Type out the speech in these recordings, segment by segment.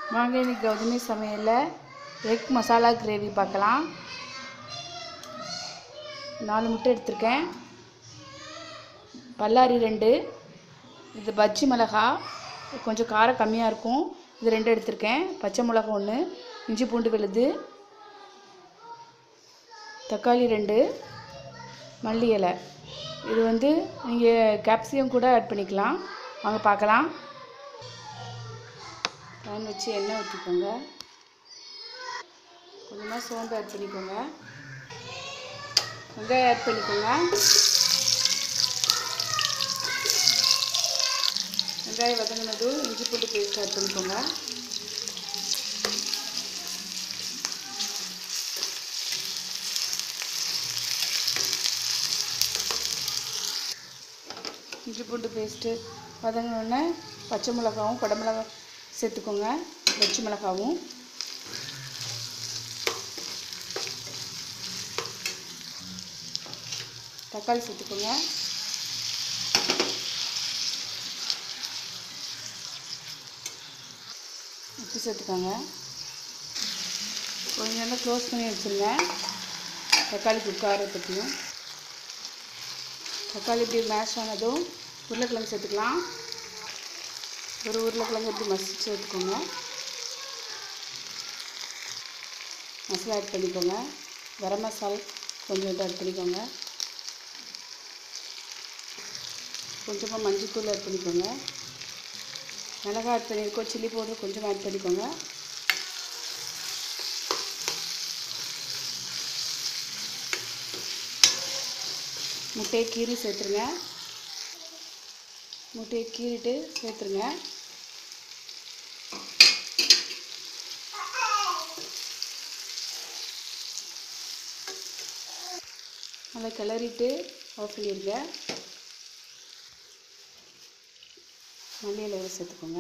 வாங்க இன்னைக்கு கௌதமி சமையலில் எக் மசாலா கிரேவி பார்க்கலாம் நாலு முட்டை எடுத்திருக்கேன் பல்லாரி ரெண்டு இது பஜ்ஜி மிளகா கொஞ்சம் காரம் கம்மியாக இருக்கும் இது ரெண்டு எடுத்திருக்கேன் பச்சை மிளகா ஒன்று இஞ்சி பூண்டு விழுது தக்காளி ரெண்டு மல்லி இலை இது வந்து நீங்கள் கேப்சிகம் கூட ஆட் பண்ணிக்கலாம் வாங்க பார்க்கலாம் பேன் வச்சு எண்ணெய் ஊற்றிக்கோங்க கொஞ்சமாக சோம்பு ஆட் பண்ணிக்கோங்க வெங்காயம் ஆட் பண்ணிக்கோங்க வெங்காயம் வதங்கினதும் இஞ்சி பூண்டு பேஸ்ட் ஆட் பண்ணிக்கோங்க இஞ்சி பூண்டு பேஸ்ட்டு வதங்கினோடனே பச்சை மிளகாவும் குடமிளகா சேர்த்துக்கோங்க பச்சை மிளகாவும் தக்காளி சேர்த்துக்கோங்க உப்பு சேர்த்துக்கோங்க கொஞ்சம் நேரம் க்ளோஸ் பண்ணி வச்சுருங்க தக்காளி குக்காரை பற்றியும் தக்காளி இப்படி மேஷ் ஆனதும் உருளைக்கிழங்கு சேர்த்துக்கலாம் ஒரு உருளைக்கிழங்கு இப்படி மசிச்சு சேர்த்துக்கோங்க மசாலா ஆட் பண்ணிக்கோங்க கரம் மசாலா கொஞ்சம் ஆட் பண்ணிக்கோங்க கொஞ்சமாக மஞ்சள்தூள் ஆட் பண்ணிக்கோங்க மிளகாய் ஆட் பண்ணியிருக்கோம் சில்லி பவுடர் கொஞ்சம் ஆட் பண்ணிக்கோங்க முட்டையை கீறி சேர்த்துருங்க முட்டையை கீறிட்டு சேர்த்துருங்க நல்லா கிளறிட்டு ஆஃப் பண்ணிடுங்க மல்லி இலை சேர்த்துக்கோங்க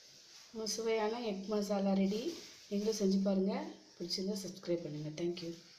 சுவையான எக் மசாலா ரெடி நீங்களும் செஞ்சு பாருங்கள் பிடிச்சிருந்தா சப்ஸ்கிரைப் பண்ணுங்கள் தேங்க்யூ